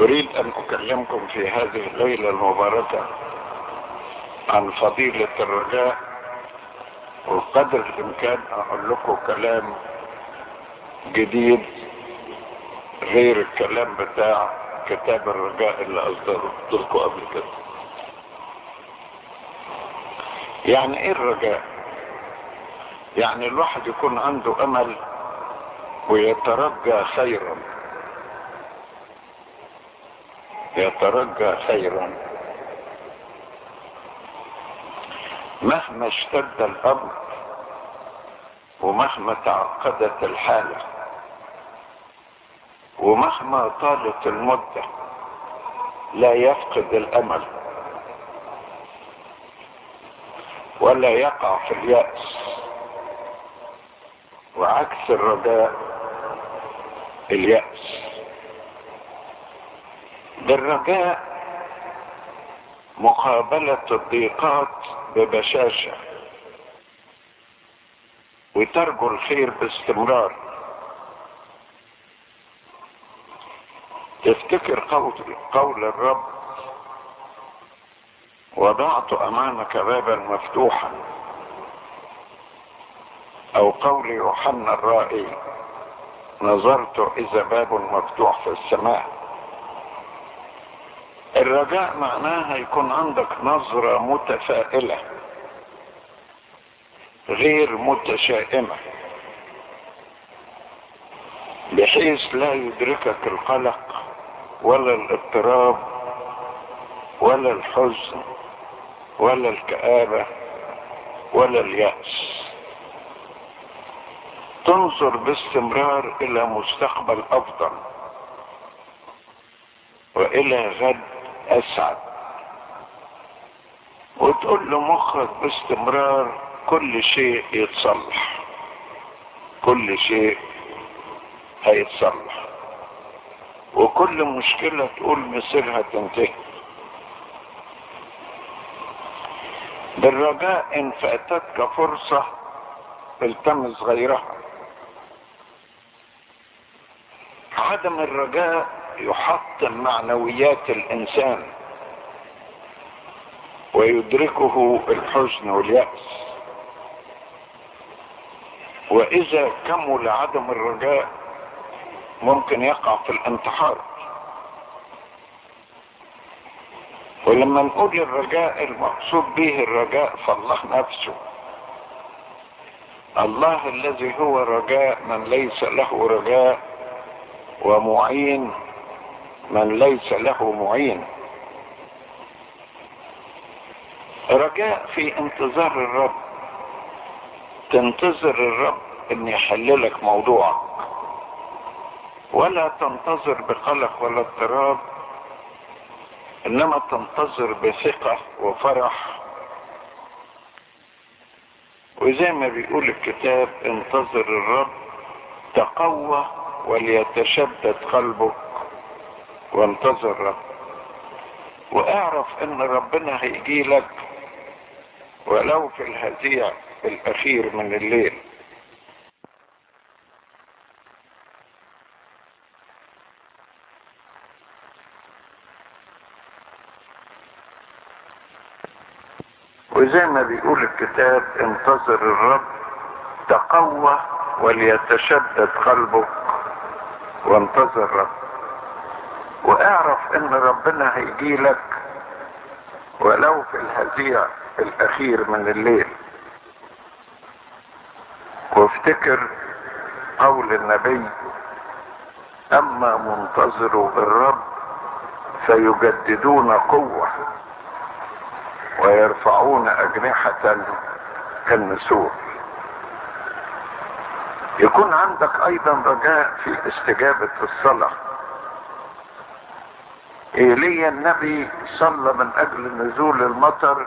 أريد أن أكلمكم في هذه الليلة المباركة عن فضيلة الرجاء وقدر الإمكان أقول لكم كلام جديد غير الكلام بتاع كتاب الرجاء اللي أصدرته لكم قبل كده يعني إيه الرجاء؟ يعني الواحد يكون عنده أمل ويترجى خيرا يترجى خيرا مهما اشتد الامر ومهما تعقدت الحاله ومهما طالت المده لا يفقد الامل ولا يقع في الياس وعكس الرجاء الياس بالرجاء مقابلة الضيقات ببشاشة وترجو الخير باستمرار تفتكر قول, قول الرب وضعت امامك بابا مفتوحا او قول يوحنا الرائي نظرت اذا باب مفتوح في السماء الرجاء معناها يكون عندك نظرة متفائلة غير متشائمة بحيث لا يدركك القلق ولا الاضطراب ولا الحزن ولا الكآبة ولا اليأس تنظر باستمرار إلى مستقبل أفضل وإلى غد أسعد وتقول لمخك باستمرار كل شيء يتصلح كل شيء هيتصلح وكل مشكلة تقول مصيرها تنتهي بالرجاء إن فاتتك فرصة التمس غيرها عدم الرجاء يحطم معنويات الإنسان ويدركه الحزن واليأس وإذا كمل عدم الرجاء ممكن يقع في الانتحار ولما نقول الرجاء المقصود به الرجاء فالله نفسه الله الذي هو رجاء من ليس له رجاء ومعين من ليس له معين رجاء في انتظار الرب تنتظر الرب ان يحل لك موضوعك ولا تنتظر بقلق ولا اضطراب انما تنتظر بثقة وفرح وزي ما بيقول الكتاب انتظر الرب تقوى وليتشدد قلبك وانتظر رب واعرف ان ربنا هيجي لك ولو في الهزيع الاخير من الليل وزي ما بيقول الكتاب انتظر الرب تقوى وليتشدد قلبك وانتظر الرب واعرف ان ربنا هيجي لك ولو في الهزيع الاخير من الليل وافتكر قول النبي اما منتظروا الرب فيجددون قوة ويرفعون اجنحة كالنسور يكون عندك ايضا رجاء في استجابة الصلاة ايليا النبي صلى من اجل نزول المطر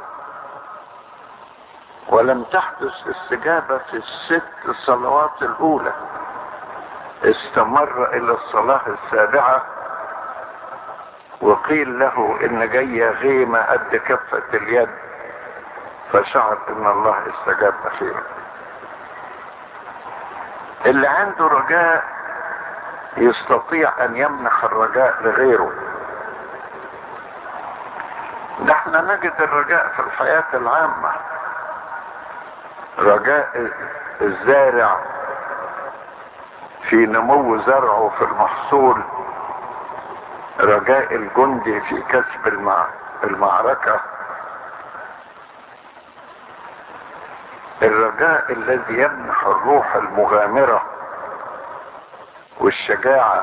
ولم تحدث استجابة في الست الصلوات الاولى استمر الى الصلاة السابعة وقيل له ان جاية غيمة قد كفة اليد فشعر ان الله استجاب اخيرا اللي عنده رجاء يستطيع ان يمنح الرجاء لغيره احنا نجد الرجاء في الحياة العامة رجاء الزارع في نمو زرعه في المحصول رجاء الجندي في كسب المع... المعركة الرجاء الذي يمنح الروح المغامرة والشجاعة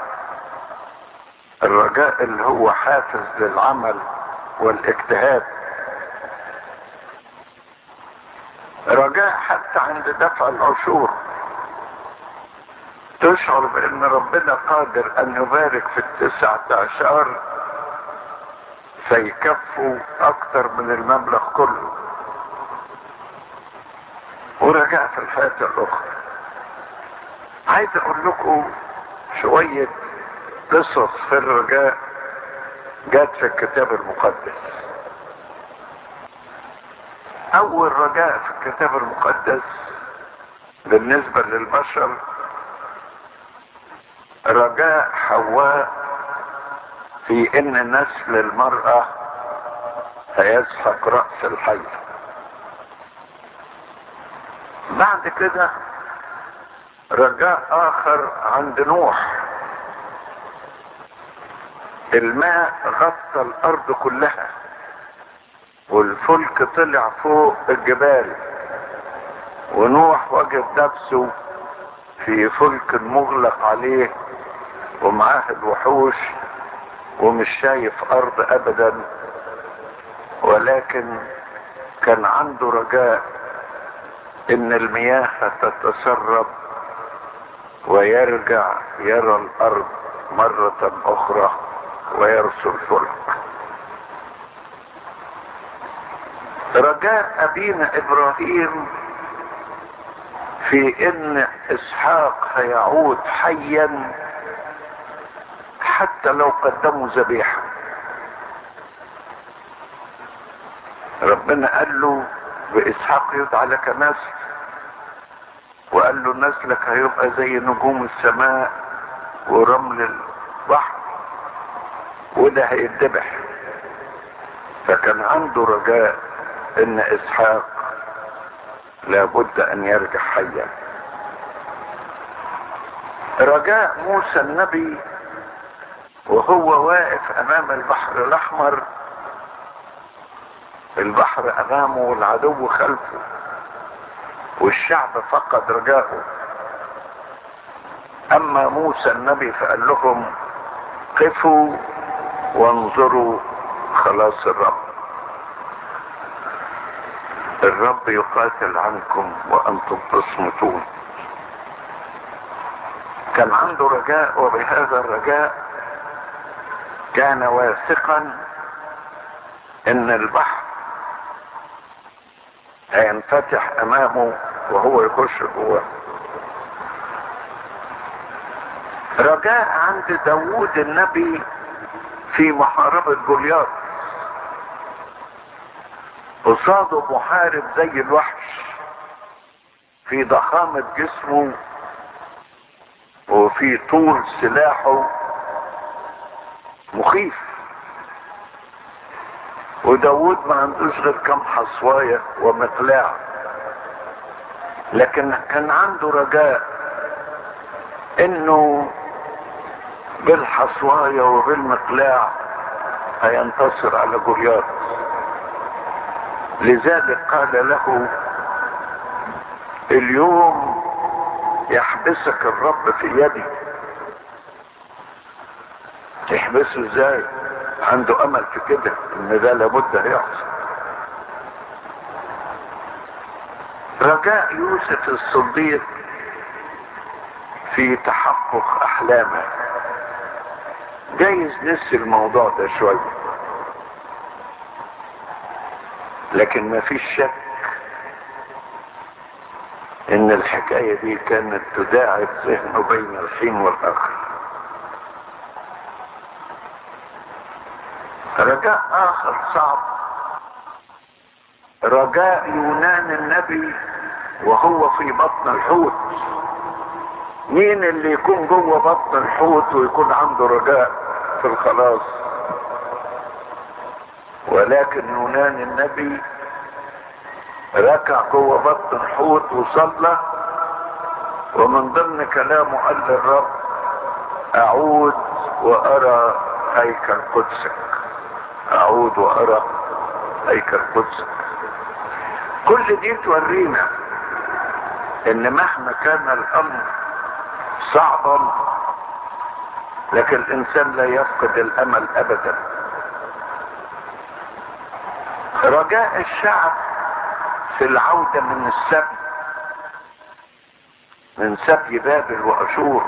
الرجاء اللي هو حافز للعمل والاجتهاد رجاء حتى عند دفع العشور تشعر بان ربنا قادر ان يبارك في التسعة عشر فيكفوا اكتر من المبلغ كله ورجاء في الحياة الاخرى عايز اقول لكم شوية قصص في الرجاء جات في الكتاب المقدس اول رجاء في الكتاب المقدس بالنسبة للبشر رجاء حواء في ان نسل المرأة هيسحق رأس الحي بعد كده رجاء اخر عند نوح الماء غطى الارض كلها والفلك طلع فوق الجبال ونوح وجد نفسه في فلك مغلق عليه ومعاه الوحوش ومش شايف ارض ابدا ولكن كان عنده رجاء ان المياه تتسرب ويرجع يرى الارض مرة اخرى ويرسل الفلك رجاء ابينا ابراهيم في ان اسحاق هيعود حيا حتى لو قدموا ذبيحه ربنا قال له باسحاق يدعى لك نسل وقال له نسلك هيبقى زي نجوم السماء ورمل البحر وده هيتذبح فكان عنده رجاء ان اسحاق لابد ان يرجع حيا رجاء موسى النبي وهو واقف امام البحر الاحمر البحر امامه والعدو خلفه والشعب فقد رجاءه اما موسى النبي فقال لهم قفوا وانظروا خلاص الرب الرب يقاتل عنكم وانتم تصمتون كان عنده رجاء وبهذا الرجاء كان واثقا ان البحر هينفتح امامه وهو يخش جواه رجاء عند داوود النبي في محاربة جولياط قصاده محارب زي الوحش في ضخامة جسمه وفي طول سلاحه مخيف وداود ما عندوش غير كم حصواية ومقلاع لكن كان عنده رجاء انه بالحصواية وبالمقلاع هينتصر على جولياط لذلك قال له اليوم يحبسك الرب في يدي تحبسه ازاي عنده امل في كده ان ده لابد هيحصل رجاء يوسف الصديق في تحقق احلامه جايز نسي الموضوع ده شوية لكن ما فيش شك ان الحكاية دي كانت تداعب ذهنه بين الحين والاخر رجاء اخر صعب رجاء يونان النبي وهو في بطن الحوت مين اللي يكون جوه بطن الحوت ويكون عنده رجاء في الخلاص ولكن يونان النبي ركع جوه بطن الحوت وصلى ومن ضمن كلامه قال للرب اعود وارى هيكل قدسك اعود وارى هيكل قدسك كل دي تورينا ان مهما كان الامر صعبا لكن الانسان لا يفقد الامل ابدا رجاء الشعب في العودة من السبي من سبي بابل واشور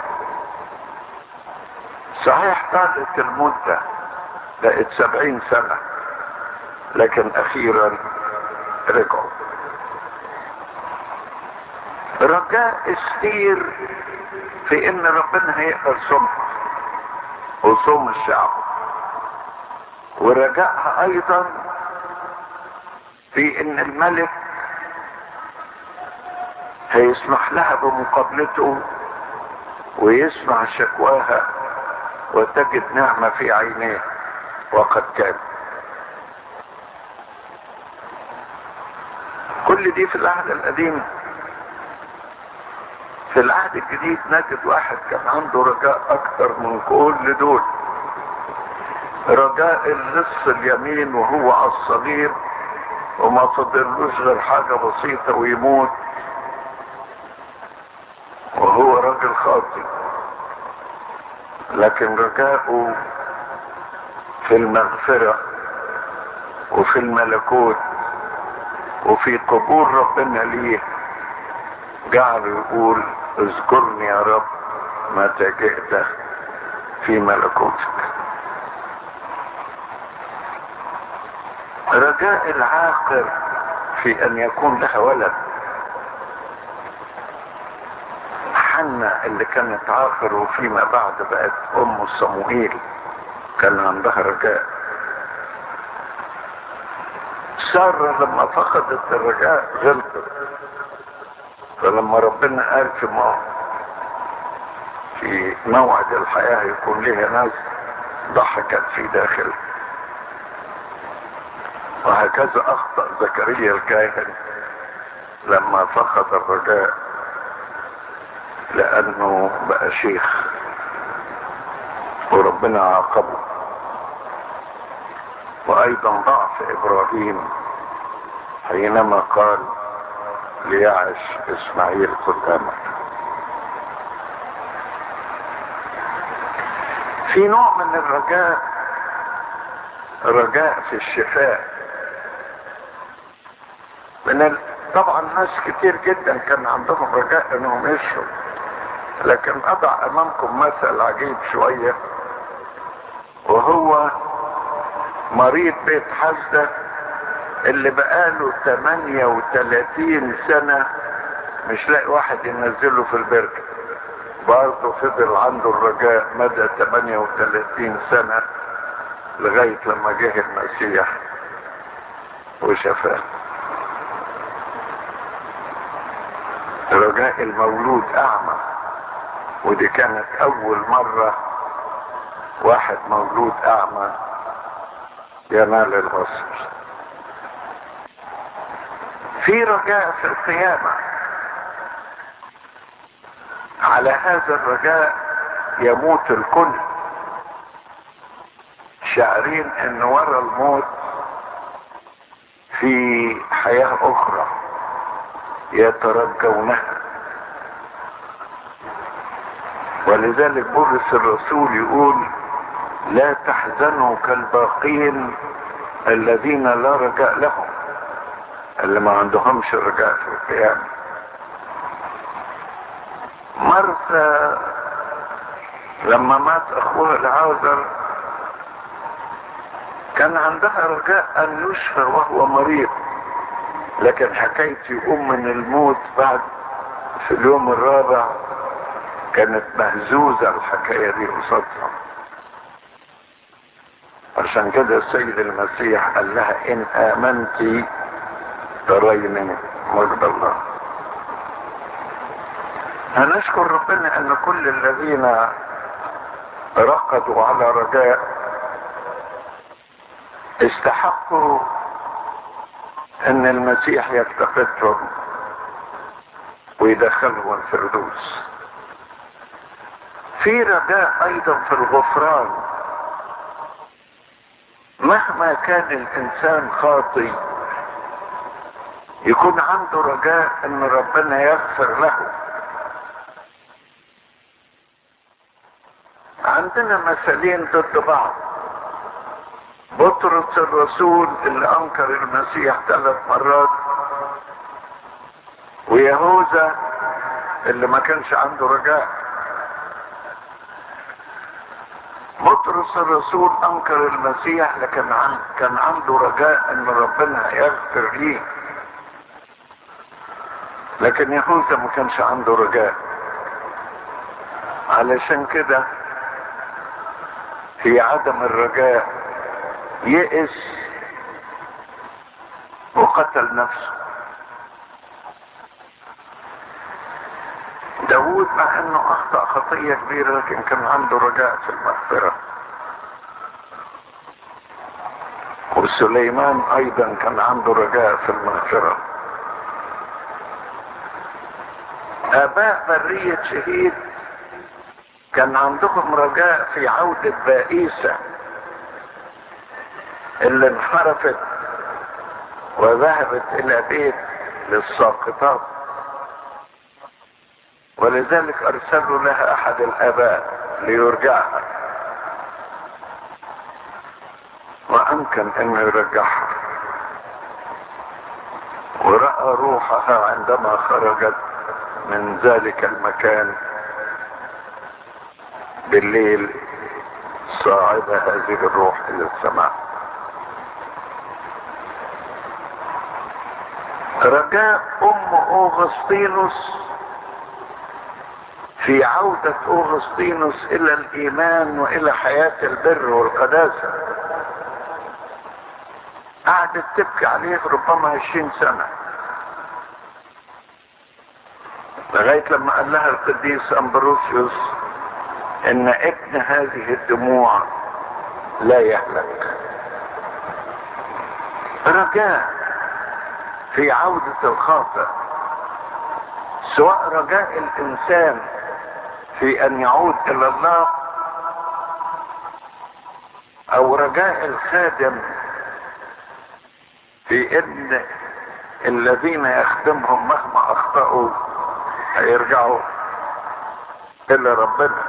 صحيح طالت المدة بقت سبعين سنة لكن اخيرا رجعوا رجاء استير في ان ربنا هيقبل صومها وصوم الشعب ورجائها ايضا في ان الملك هيسمح لها بمقابلته ويسمع شكواها وتجد نعمة في عينيه وقد كان كل دي في العهد القديم في العهد الجديد نجد واحد كان عنده رجاء اكتر من كل دول رجاء اللص اليمين وهو على الصليب وما فضلوش غير حاجة بسيطة ويموت وهو راجل خاطئ لكن رجاؤه في المغفرة وفي الملكوت وفي قبول ربنا ليه جعل يقول اذكرني يا رب متى جئت في ملكوتك رجاء العاقر في ان يكون لها ولد حنا اللي كانت عاقر وفيما بعد بقت ام صموئيل كان عندها رجاء سارة لما فقدت الرجاء غلطت فلما ربنا قال في موعد في موعد الحياة يكون لها ناس ضحكت في داخل وهكذا اخطأ زكريا الكاهن لما فقد الرجاء لانه بقى شيخ وربنا عاقبه وايضا ضعف ابراهيم حينما قال ليعش اسماعيل قدامك في نوع من الرجاء رجاء في الشفاء من ال... طبعا ناس كتير جدا كان عندهم رجاء انهم يشفوا لكن اضع امامكم مثل عجيب شوية وهو مريض بيت حسده اللي بقاله 38 سنة مش لاقي واحد ينزله في البركة برضه فضل عنده الرجاء مدى 38 سنة لغاية لما جه المسيح وشفاه رجاء المولود اعمى ودي كانت اول مرة واحد مولود اعمى ينال البصر في رجاء في القيامة على هذا الرجاء يموت الكل شاعرين ان ورا الموت في حياة اخرى يترجونها ولذلك بولس الرسول يقول لا تحزنوا كالباقين الذين لا رجاء لهم اللي ما عندهمش رجاء في القيامة مرثا لما مات اخوها العازر كان عندها رجاء ان يشفى وهو مريض لكن حكاية يقوم من الموت بعد في اليوم الرابع كانت مهزوزة الحكاية دي قصادها عشان كده السيد المسيح قال لها ان امنتي ترين مجد الله هنشكر ربنا ان كل الذين رقدوا على رجاء استحقوا ان المسيح يفتقدهم ويدخلهم الفردوس في رجاء ايضا في الغفران مهما كان الانسان خاطي يكون عنده رجاء ان ربنا يغفر له عندنا مثالين ضد بعض بطرس الرسول اللي انكر المسيح ثلاث مرات ويهوذا اللي ما كانش عنده رجاء بطرس الرسول انكر المسيح لكن عن كان عنده رجاء ان ربنا يغفر ليه لكن يهوذا ما كانش عنده رجاء علشان كده في عدم الرجاء يئس وقتل نفسه داود مع انه اخطأ خطية كبيرة لكن كان عنده رجاء في المغفرة وسليمان ايضا كان عنده رجاء في المغفرة اباء برية شهيد كان عندهم رجاء في عودة بائسة اللي انحرفت وذهبت الى بيت للساقطات ولذلك ارسلوا لها احد الاباء ليرجعها وامكن انه يرجعها وراى روحها عندما خرجت من ذلك المكان بالليل صاعدة هذه الروح الى السماء رجاء ام اوغسطينوس في عودة اوغسطينوس الى الايمان والى حياة البر والقداسة قعدت تبكي عليه ربما عشرين سنة لغاية لما قال لها القديس امبروسيوس ان ابن هذه الدموع لا يهلك رجاء في عودة الخاطئ سواء رجاء الانسان في ان يعود الى الله او رجاء الخادم في ان الذين يخدمهم مهما اخطأوا هيرجعوا الى ربنا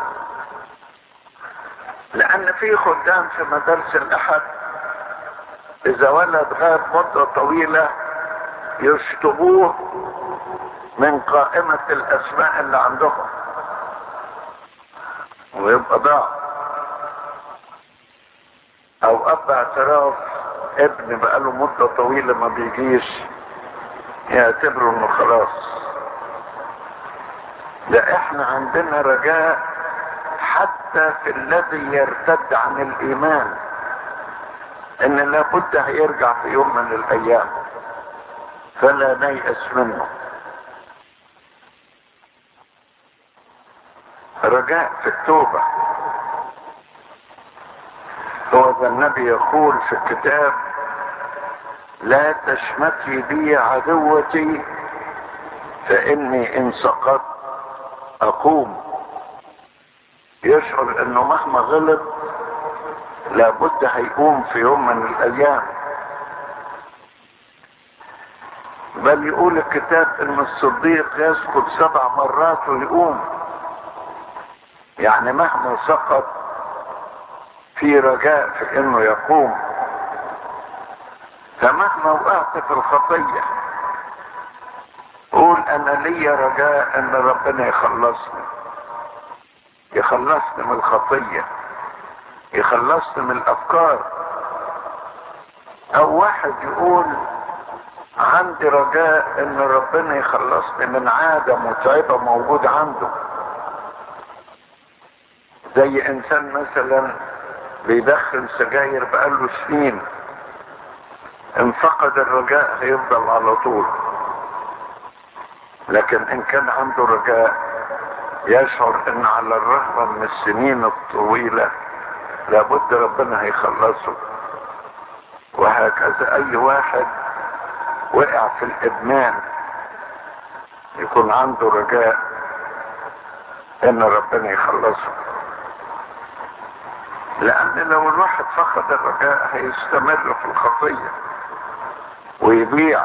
لان في خدام في مدارس الاحد اذا ولد غاب مدة طويلة يشطبوه من قائمة الاسماء اللي عندهم ويبقى ضاع او اب اعتراف ابن بقاله مدة طويلة ما بيجيش يعتبروا انه خلاص لا احنا عندنا رجاء حتى في الذي يرتد عن الايمان ان لابد هيرجع في يوم من الايام فلا نيأس منه رجاء في التوبة هو ذا النبي يقول في الكتاب لا تشمتي بي عدوتي فاني ان سقطت اقوم يشعر انه مهما غلط لابد هيقوم في يوم من الايام بل يقول الكتاب ان الصديق يسقط سبع مرات ويقوم يعني مهما سقط في رجاء في انه يقوم فمهما وقعت في الخطية قول انا لي رجاء ان ربنا يخلصني يخلصني من الخطية يخلصني من الافكار او واحد يقول عندي رجاء ان ربنا يخلصني من عادة متعبة موجودة عنده زي انسان مثلا بيدخن سجاير بقاله سنين ان فقد الرجاء هيفضل على طول لكن ان كان عنده رجاء يشعر ان على الرغم من السنين الطويلة لابد ربنا هيخلصه وهكذا اي واحد وقع في الادمان يكون عنده رجاء ان ربنا يخلصه لان لو الواحد فقد الرجاء هيستمر في الخطيه ويضيع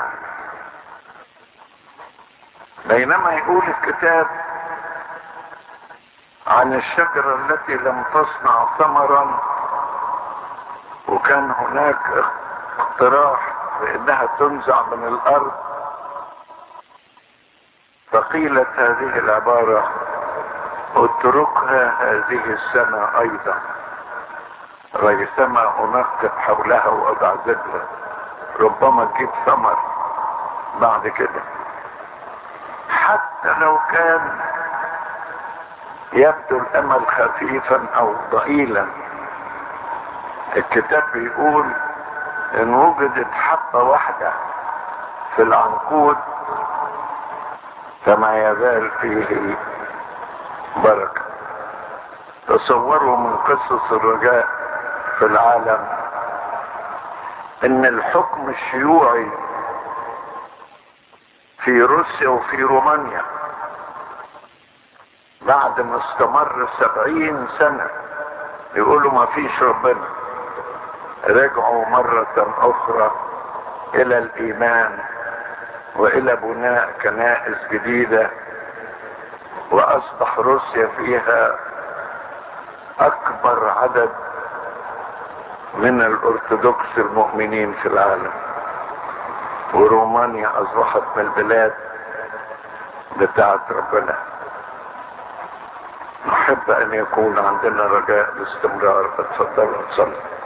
بينما يقول الكتاب عن الشجرة التي لم تصنع ثمرا وكان هناك اقتراح بانها تنزع من الارض فقيلت هذه العبارة اتركها هذه السنة ايضا ريثما انقب حولها واضع زبلة ربما تجيب ثمر بعد كده حتى لو كان يبدو الامل خفيفا او ضئيلا الكتاب بيقول ان وجدت حبة واحدة في العنقود فما يزال فيه بركة تصوروا من قصص الرجاء في العالم ان الحكم الشيوعي في روسيا وفي رومانيا بعد ما استمر سبعين سنة يقولوا ما فيش ربنا رجعوا مرة اخرى الى الايمان والى بناء كنائس جديدة واصبح روسيا فيها اكبر عدد من الارثوذكس المؤمنين في العالم ورومانيا اصبحت من البلاد بتاعت ربنا نحب ان يكون عندنا رجاء باستمرار اتفضلوا نصلي